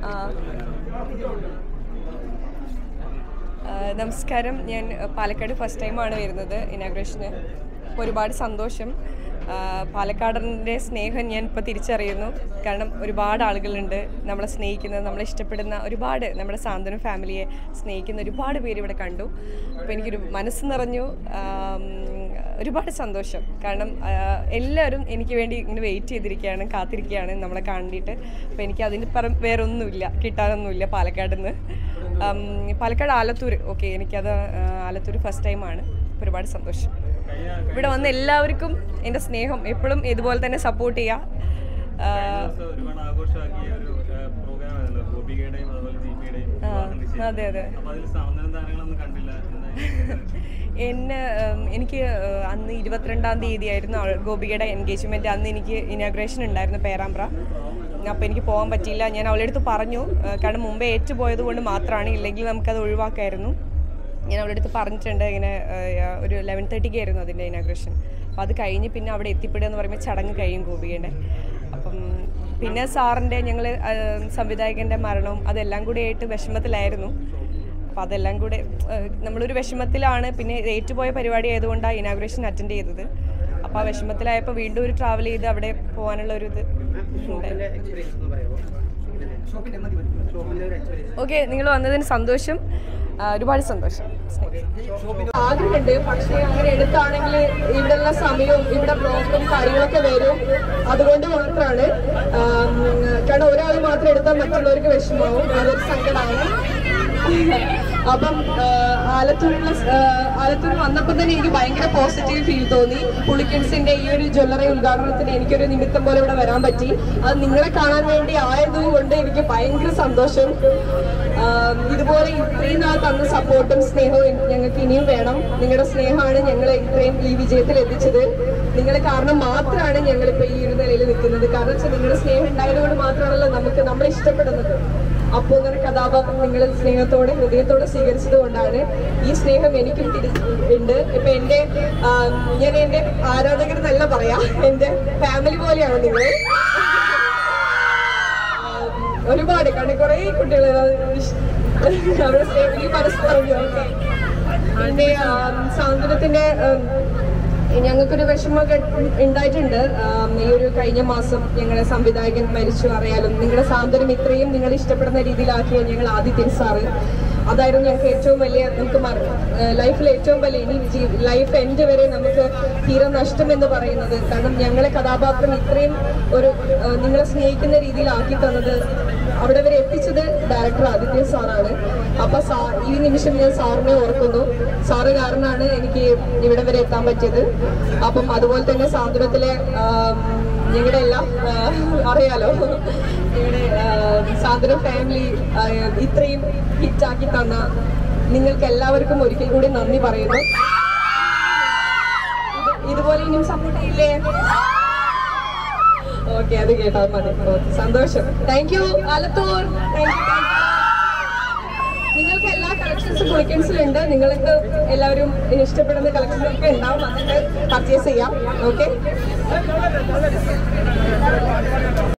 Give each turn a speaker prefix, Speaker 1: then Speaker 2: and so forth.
Speaker 1: ആ. ആ, നമസ്കാരം ഞാൻ അഹ്, പാലക്കാട് ഫസ്റ്റ് ടൈമാണ് വരുന്നത് ഇനാഗ്രേഷന് അപ്പോൾ ഒരുപാട് സന്തോഷം ആ, പാലക്കാടിൻ്റെ സ്നേഹം ഞാൻ ഇപ്പോൾ തിരിച്ചറിയുന്നു കാരണം ഒരുപാട് ആളുകളുണ്ട് നമ്മളെ സ്നേഹിക്കുന്ന നമ്മളെ ഇഷ്ടപ്പെടുന്ന ഒരുപാട് നമ്മുടെ സാന്ത്വനം ഫാമിലിയെ സ്നേഹിക്കുന്ന ഒരുപാട് പേര് ഇവിടെ കണ്ടു അപ്പോൾ എനിക്കൊരു മനസ്സ് നിറഞ്ഞു ആം, ഒരുപാട് സന്തോഷം കാരണം ആ, എല്ലാവരും എനിക്ക് വേണ്ടി ഇങ്ങനെ വെയിറ്റ് ചെയ്തിരിക്കുകയാണ് കാത്തിരിക്കുകയാണ് നമ്മളെ കണ്ടിട്ട് അപ്പോൾ എനിക്ക് അതിന് പറ വേറെ ഒന്നുമില്ല കിട്ടാനൊന്നുമില്ല പാലക്കാട് നിന്ന് പാലക്കാട് ആലത്തൂർ ഓക്കെ എനിക്കത് ആ, ആലത്തൂർ ഫസ്റ്റ് ടൈമാണ് ഒരുപാട് സന്തോഷം ഇവിടെ വന്ന എല്ലാവർക്കും എൻ്റെ സ്നേഹം എപ്പോഴും ഇതുപോലെ തന്നെ സപ്പോർട്ട് ചെയ്യുക ആ,
Speaker 2: ദിവസം ഒരുപാട് ആഘോഷമാക്കിയ ഒരു പ്രോഗ്രാം ആണല്ലോ ഗോപികയുടെയും അതുപോലെ ദീപിയുടെയും വിവാഹ നിശ്ചയം.
Speaker 1: അതെ അതെ
Speaker 2: അപ്പൊ അതിൽ സാന്ത്വനം താരങ്ങളൊന്നും കണ്ടില്ല എന്താ
Speaker 1: എന്നെ ഉം, എനിക്ക് ഏഹ്, അന്ന് ഇരുപത്തിരണ്ടാം തീയതി ആയിരുന്നു അവൾ- ഗോപികയുടെ എൻഗേജ്മെൻറ്റ് അന്ന് എനിക്ക് ഇനാഗ്രേഷൻ ഉണ്ടായിരുന്നു പേരാമ്പ്ര അപ്പോൾ എനിക്ക് പോകാൻ പറ്റിയില്ല ഞാൻ അവളുടെ അടുത്ത് പറഞ്ഞു ഏഹ്, കാരണം മുമ്പേ ഏറ്റുപോയത് കൊണ്ട് മാത്രമാണ് ഇല്ലെങ്കിൽ നമുക്കത് ഒഴിവാക്കായിരുന്നു ഞാൻ അവളുടെ അടുത്ത് പറഞ്ഞിട്ടുണ്ട് ഇങ്ങനെ ഏഹ്, ഒരു ലെവൻ തേർട്ടിക്ക് ആയിരുന്നു അതിൻ്റെ ഇനാഗ്രേഷൻ അപ്പോൾ അത് കഴിഞ്ഞ് പിന്നെ അവിടെ എത്തിപ്പെടുക എന്ന് പറയുമ്പോൾ ചടങ്ങ് കഴിയും ഗോപികയുടെ അപ്പം പിന്നെ സാറിൻ്റെ ഞങ്ങൾ സംവിധായകൻ്റെ മരണവും അതെല്ലാം കൂടി ആയിട്ട് വിഷമത്തിലായിരുന്നു അപ്പോൾ അതെല്ലാം കൂടെ ഏഹ്, നമ്മളൊരു വിഷമത്തിലാണ് പിന്നെ ഏറ്റുപോയ പരിപാടി ആയതുകൊണ്ടാണ് ഇനാഗ്രേഷൻ അറ്റൻഡ് ചെയ്തത് അപ്പോൾ ആ വിഷമത്തിലായപ്പോൾ വീണ്ടും ഒരു ട്രാവൽ ചെയ്ത് അവിടെ പോകാനുള്ള ഒരു ഇത് ഓക്കെ നിങ്ങൾ വന്നതിന് സന്തോഷം ആ, ഒരുപാട് സന്തോഷം ആഗ്രഹമുണ്ട് പക്ഷേ അങ്ങനെ എടുത്താണെങ്കിൽ ഇവിടെയുള്ള സമയവും ഇവിടെ ബ്ലോക്കും കാര്യങ്ങളൊക്കെ വരും അതുകൊണ്ട് മാത്രമാണ് ആം, കാരണം ഒരാൾ മാത്രം എടുത്താൽ മറ്റുള്ളവർക്ക് വിഷമാവും അതൊരു സങ്കടമാണ് അപ്പം ആലത്തൂരിലുള്ള ആലത്തൂർ വന്നപ്പോൾ തന്നെ എനിക്ക് ഭയങ്കര പോസിറ്റീവ് ഫീൽ തോന്നി പുളിക്കിഡ്സിന്റെ ഈ ഒരു ജ്വല്ലറി ഉദ്ഘാടനത്തിന് എനിക്കൊരു നിമിത്തം പോലെ ഇവിടെ വരാൻ പറ്റി അത് നിങ്ങളെ കാണാൻ വേണ്ടി ആയതുകൊണ്ട് എനിക്ക് ഭയങ്കര സന്തോഷം ആം, ഇതുപോലെ ഇത്രയും നാൾ തന്ന സപ്പോർട്ടും സ്നേഹവും ഞങ്ങൾക്ക് ഇനിയും വേണം നിങ്ങളുടെ സ്നേഹമാണ് ഞങ്ങളെ ഇത്രയും ഈ വിജയത്തിൽ എത്തിച്ചത് നിങ്ങൾ കാരണം മാത്രമാണ് ഞങ്ങളിപ്പോൾ ഈ ഒരു നിലയിൽ നിൽക്കുന്നത് കാരണം വെച്ചാൽ നിങ്ങളുടെ സ്നേഹം ഉണ്ടായതുകൊണ്ട് മാത്രമാണല്ലോ നമുക്ക് നമ്മളെ ഇഷ്ടപ്പെടുന്നത് അപ്പോൾ അങ്ങനെ കഥാപാത്രം നിങ്ങൾ സ്നേഹത്തോടെ ഹൃദയത്തോടെ സ്വീകരിച്ചത് കൊണ്ടാണ് ഈ സ്നേഹം എനിക്കും തിരിച്ച് ഉണ്ട് ഇപ്പൊ എന്റെ ആം, ഞാൻ എന്റെ ആരാധകർ എന്നല്ല പറയാ എന്റെ ഫാമിലി പോലെയാണ് നിങ്ങൾ ഒരുപാട് കാരണം കുറെ കുട്ടികൾ അവരുടെ സ്നേഹം ഈ മനസ്സ് പറഞ്ഞു ഓക്കെ പിന്നെ ആം, സാന്ത്വനത്തിന്റെ ആം, ഞങ്ങൾക്കൊരു വിഷമമൊക്കെ ഉണ്ടായിട്ടുണ്ട് ആം, ഈ ഒരു കഴിഞ്ഞ മാസം ഞങ്ങളുടെ സംവിധായകൻ മരിച്ചു അറിയാലും നിങ്ങളുടെ സാന്ത്വനം ഇത്രയും നിങ്ങൾ ഇഷ്ടപ്പെടുന്ന രീതിയിലാക്കിയ ഞങ്ങൾ ആദിത്യൻ സാറ് അതായിരുന്നു ഞങ്ങൾക്ക് ഏറ്റവും വലിയ നമുക്ക് ലൈഫിൽ ഏറ്റവും വലിയ ഇനി ലൈഫ് എൻഡ് വരെ നമുക്ക് തീരെ നഷ്ടം എന്ന് പറയുന്നത് കാരണം ഞങ്ങളെ കഥാപാത്രം ഇത്രയും ഒരു ആ, നിങ്ങളെ സ്നേഹിക്കുന്ന രീതിയിലാക്കി തന്നത് അവിടെ വരെ എത്തിച്ചത് ഡയറക്ടർ ആദിത്യ സാറാണ് അപ്പൊ സാ ഈ നിമിഷം ഞാൻ സാറിനെ ഓർക്കുന്നു സാറ് കാരണമാണ് എനിക്ക് ഇവിടെ വരെ എത്താൻ പറ്റിയത് അപ്പം അതുപോലെ തന്നെ സാന്ത്വനത്തിലെ ആം, ഞങ്ങളുടെ എല്ലാം ആ, അറിയാലോ ഞങ്ങളുടെ സാന്ത്വന ഫാമിലി ആ, ഇത്രയും ഹിറ്റാക്കി തന്ന നിങ്ങൾക്ക് എല്ലാവർക്കും ഒരിക്കൽ കൂടി നന്ദി പറയുന്നു ഇത് ഇതുപോലെ ഇനിയും സപ്പോർട്ട് ചെയ്യില്ലേ ഓക്കെ അത് കേട്ടാൽ മതി ഓക്കെ സന്തോഷം thank you Alathur thank you നിങ്ങൾക്ക് എല്ലാ കളക്ഷൻസും കുളിക്കൻസിലുണ്ട് നിങ്ങൾക്ക് എല്ലാവരും ഇഷ്ടപ്പെടുന്ന കളക്ഷൻസ് ഒക്കെ ഉണ്ടാവും അതൊക്കെ പർച്ചേസ് ചെയ്യാം ഓക്കെ